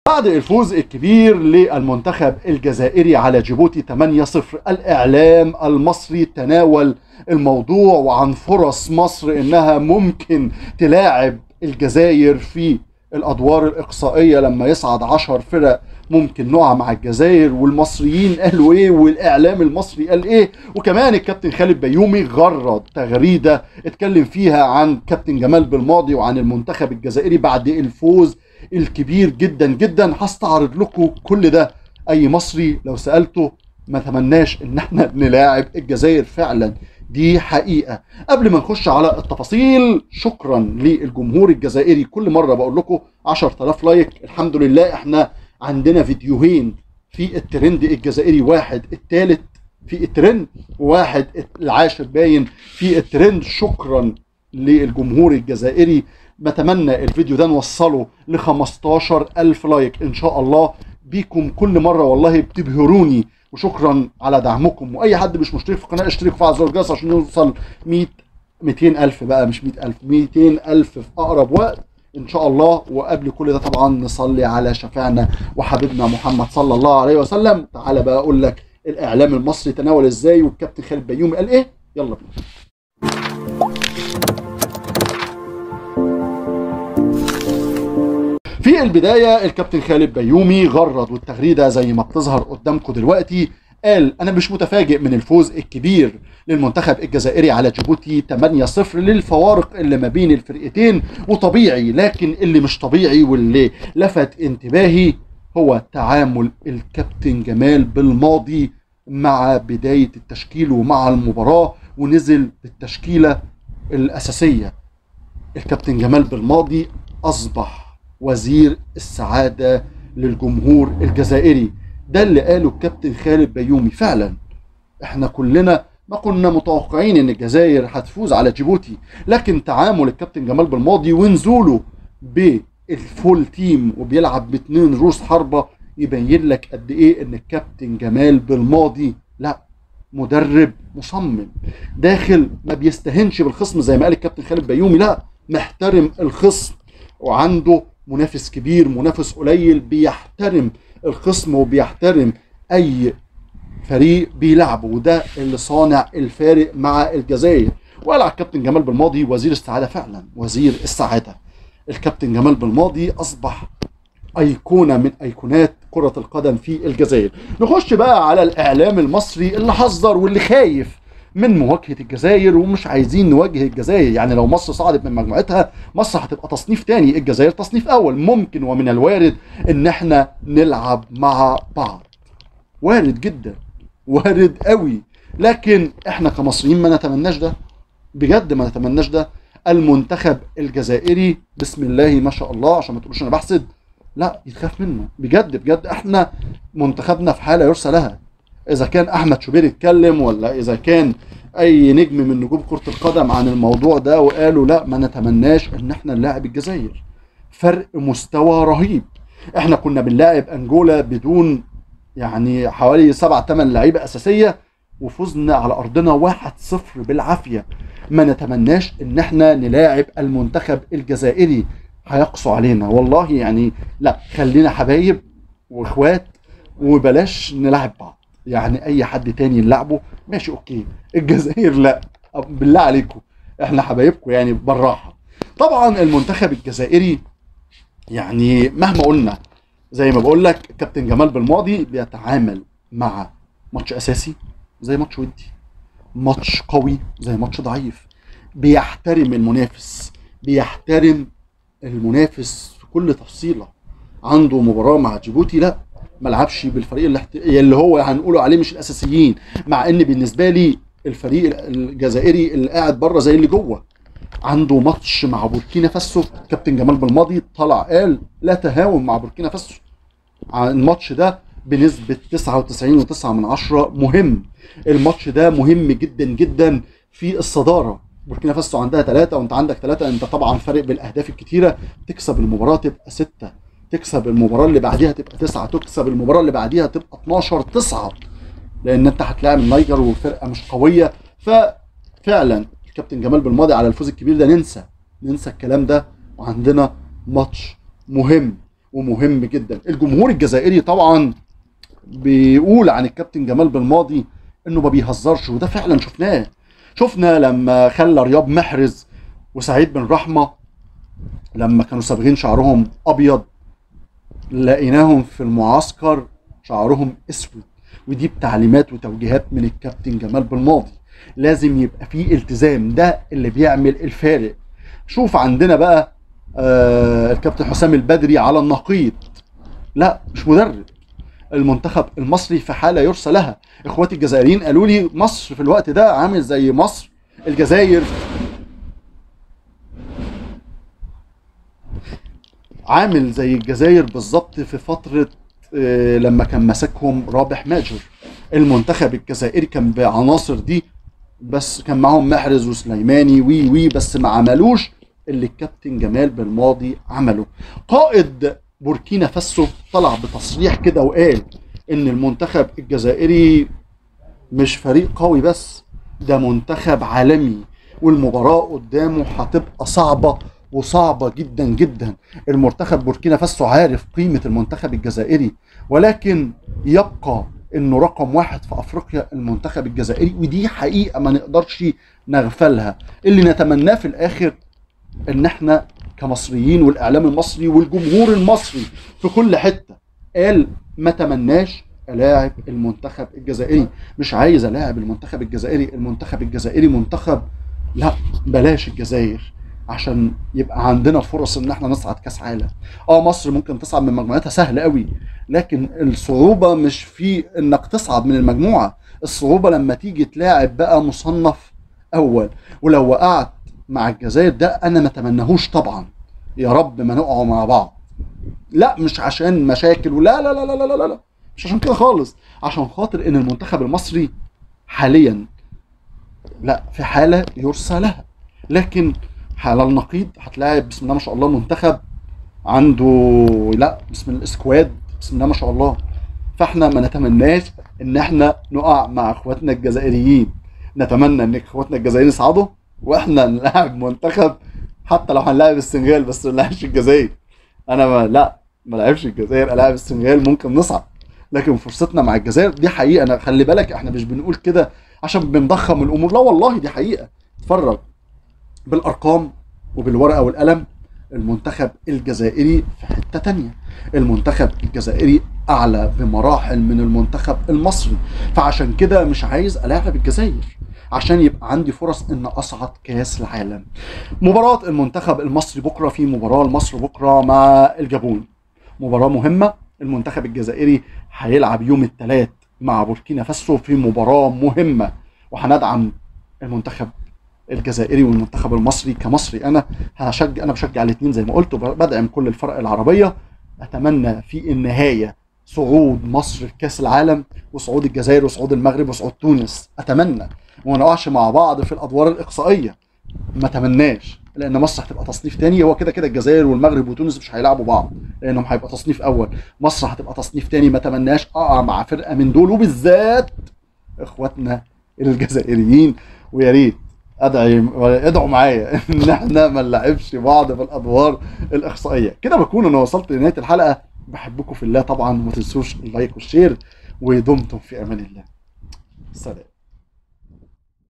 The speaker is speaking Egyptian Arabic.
بعد الفوز الكبير للمنتخب الجزائري على جيبوتي 8-0 الإعلام المصري تناول الموضوع وعن فرص مصر إنها ممكن تلاعب الجزائر في الأدوار الإقصائية لما يصعد 10 فرق ممكن نقع مع الجزائر والمصريين قالوا ايه والاعلام المصري قال ايه وكمان الكابتن خالد بيومي غرد تغريده اتكلم فيها عن كابتن جمال بالماضي وعن المنتخب الجزائري بعد الفوز الكبير جدا جدا هستعرض لكم كل ده اي مصري لو سالته ما تمناش ان احنا نلاعب الجزائر فعلا دي حقيقه قبل ما نخش على التفاصيل شكرا للجمهور الجزائري كل مره بقول لكم 10000 لايك الحمد لله احنا عندنا فيديوهين في الترند الجزائري واحد الثالث في الترند وواحد العاشر باين في الترند شكرا للجمهور الجزائري بتمنى الفيديو ده نوصله ل 15000 لايك ان شاء الله بيكم كل مره والله بتبهروني وشكرا على دعمكم واي حد مش مشترك في القناه اشترك وفعل زر الجرس عشان نوصل 100 200000 بقى مش 100000 200000 في اقرب وقت ان شاء الله وقبل كل ده طبعا نصلي على شفيعنا وحبيبنا محمد صلى الله عليه وسلم تعالى بقى اقول لك الاعلام المصري تناول ازاي والكابتن خالد بيومي قال ايه يلا بينا في البداية الكابتن خالد بيومي غرد والتغريدة زي ما بتظهر قدامكم دلوقتي قال أنا مش متفاجئ من الفوز الكبير للمنتخب الجزائري على جيبوتي 8-0 للفوارق اللي ما بين الفرقتين وطبيعي لكن اللي مش طبيعي واللي لفت انتباهي هو تعامل الكابتن جمال بالماضي مع بداية التشكيل ومع المباراة ونزل بالتشكيلة الأساسية الكابتن جمال بالماضي أصبح وزير السعادة للجمهور الجزائري ده اللي قاله الكابتن خالد بيومي فعلا احنا كلنا ما كنا متوقعين ان الجزائر هتفوز على جيبوتي لكن تعامل الكابتن جمال بالماضي ونزوله بالفول تيم وبيلعب باتنين روس حربة يبين لك قد ايه ان الكابتن جمال بالماضي لا مدرب مصمم داخل ما بيستهنش بالخصم زي ما قال الكابتن خالد بيومي لا محترم الخصم وعنده منافس كبير منافس قليل بيحترم الخصم وبيحترم اي فريق بيلعبه وده اللي صانع الفارق مع الجزائر وقال على الكابتن جمال بالماضي وزير السعاده فعلا وزير السعاده الكابتن جمال بالماضي اصبح ايقونه من ايقونات كره القدم في الجزائر نخش بقى على الاعلام المصري اللي حذر واللي خايف من مواجهه الجزائر ومش عايزين نواجه الجزائر يعني لو مصر صعدت من مجموعتها مصر هتبقى تصنيف تاني الجزائر تصنيف اول ممكن ومن الوارد ان احنا نلعب مع بعض وارد جدا وارد قوي لكن احنا كمصريين ما نتمناش ده بجد ما نتمناش ده المنتخب الجزائري بسم الله ما شاء الله عشان ما تقولوش انا بحسد لا يتخاف منه بجد بجد احنا منتخبنا في حاله يرثى لها اذا كان احمد شوبير اتكلم ولا اذا كان اي نجم من نجوم كره القدم عن الموضوع ده وقالوا لا ما نتمناش ان احنا نلاعب الجزائر فرق مستوى رهيب احنا كنا بنلاعب انجولا بدون يعني حوالي سبع ثمان لعيبه اساسيه وفزنا على ارضنا 1-0 بالعافيه ما نتمناش ان احنا نلاعب المنتخب الجزائري هيقسوا علينا والله يعني لا خلينا حبايب واخوات وبلاش نلعب بعض يعني اي حد تاني نلعبه ماشي اوكي الجزائر لا بالله عليكم احنا حبايبكم يعني بالراحه طبعا المنتخب الجزائري يعني مهما قلنا زي ما بقول لك كابتن جمال بالماضي بيتعامل مع ماتش اساسي زي ماتش ودي ماتش قوي زي ماتش ضعيف بيحترم المنافس بيحترم المنافس في كل تفصيله عنده مباراه مع جيبوتي لا ما لعبش بالفريق اللي, احت... اللي هو هنقوله عليه مش الاساسيين مع ان بالنسبه لي الفريق الجزائري اللي قاعد بره زي اللي جوه عنده ماتش مع بوركينا فاسو كابتن جمال بالماضي طلع قال لا تهاون مع بوركينا فاسو الماتش ده بنسبة 99.9 من عشرة مهم الماتش ده مهم جدا جدا في الصدارة بوركينا فاسو عندها ثلاثة وانت عندك ثلاثة انت طبعا فارق بالاهداف الكتيرة تكسب المباراة تبقى ستة تكسب المباراة اللي بعديها تبقى تسعة تكسب المباراة اللي بعديها تبقى 12 تصعد لان انت هتلاعب النيجر وفرقة مش قوية ففعلا الكابتن جمال بالماضي على الفوز الكبير ده ننسى ننسى الكلام ده وعندنا ماتش مهم ومهم جدا الجمهور الجزائري طبعا بيقول عن الكابتن جمال بالماضي انه ما بيهزرش وده فعلا شفناه شفنا لما خلى رياض محرز وسعيد بن رحمه لما كانوا صابغين شعرهم ابيض لقيناهم في المعسكر شعرهم اسود ودي بتعليمات وتوجيهات من الكابتن جمال بالماضي لازم يبقى فيه التزام ده اللي بيعمل الفارق شوف عندنا بقى آه الكابتن حسام البدري على النقيض لا مش مدرب المنتخب المصري في حاله يرثى لها اخواتي الجزائريين قالوا لي مصر في الوقت ده عامل زي مصر الجزائر عامل زي الجزائر بالظبط في فتره آه، لما كان ماسكهم رابح ماجر المنتخب الجزائري كان بعناصر دي بس كان معاهم محرز وسليماني وي وي بس ما عملوش اللي الكابتن جمال بالماضي عمله قائد بوركينا فاسو طلع بتصريح كده وقال ان المنتخب الجزائري مش فريق قوي بس ده منتخب عالمي والمباراة قدامه هتبقى صعبة وصعبة جدا جدا المنتخب بوركينا فاسو عارف قيمة المنتخب الجزائري ولكن يبقى انه رقم واحد في افريقيا المنتخب الجزائري ودي حقيقة ما نقدرش نغفلها اللي نتمناه في الاخر ان احنا كمصريين والاعلام المصري والجمهور المصري في كل حته قال ما تمناش الاعب المنتخب الجزائري مش عايز الاعب المنتخب الجزائري المنتخب الجزائري منتخب لا بلاش الجزائر عشان يبقى عندنا فرص ان احنا نصعد كاس عالم اه مصر ممكن تصعد من مجموعتها سهل قوي لكن الصعوبه مش في انك تصعد من المجموعه الصعوبه لما تيجي تلاعب بقى مصنف اول ولو وقعت مع الجزائر ده انا ما تمنهوش طبعا يا رب ما نقعوا مع بعض لا مش عشان مشاكل ولا لا لا لا لا لا لا مش عشان كده خالص عشان خاطر ان المنتخب المصري حاليا لا في حاله يرثى لها لكن على النقيض هتلاقي بسم الله ما شاء الله منتخب عنده لا بسم الله الاسكواد بسم الله ما شاء الله فاحنا ما نتمناش ان احنا نقع مع اخواتنا الجزائريين نتمنى ان اخواتنا الجزائريين يصعدوا واحنا نلعب منتخب حتى لو هنلاعب السنغال بس ما نلعبش الجزائر انا ما لا ما لعبش الجزائر العب السنغال ممكن نصعد لكن فرصتنا مع الجزائر دي حقيقه انا خلي بالك احنا مش بنقول كده عشان بنضخم الامور لا والله دي حقيقه اتفرج بالارقام وبالورقه والقلم المنتخب الجزائري في حته تانية المنتخب الجزائري اعلى بمراحل من المنتخب المصري فعشان كده مش عايز الاعب الجزائر عشان يبقى عندي فرص ان اصعد كاس العالم مباراة المنتخب المصري بكرة في مباراة لمصر بكرة مع الجابون مباراة مهمة المنتخب الجزائري هيلعب يوم الثلاث مع بوركينا فاسو في مباراة مهمة وهندعم المنتخب الجزائري والمنتخب المصري كمصري انا هشجع انا بشجع الاثنين زي ما قلت وبدعم كل الفرق العربيه اتمنى في النهايه صعود مصر في كاس العالم وصعود الجزائر وصعود المغرب وصعود تونس اتمنى وما نقعش مع بعض في الادوار الاقصائيه ما اتمناش لان مصر هتبقى تصنيف تاني هو كده كده الجزائر والمغرب وتونس مش هيلعبوا بعض لانهم هيبقى تصنيف اول مصر هتبقى تصنيف تاني ما اتمناش اقع مع فرقه من دول وبالذات اخواتنا الجزائريين ويا ريت ادعي ادعوا معايا ان احنا ما نلعبش بعض في الادوار الاقصائيه كده بكون انا وصلت لنهايه الحلقه بحبكم في الله طبعا ما تنسوش اللايك والشير ودمتم في امان الله سلام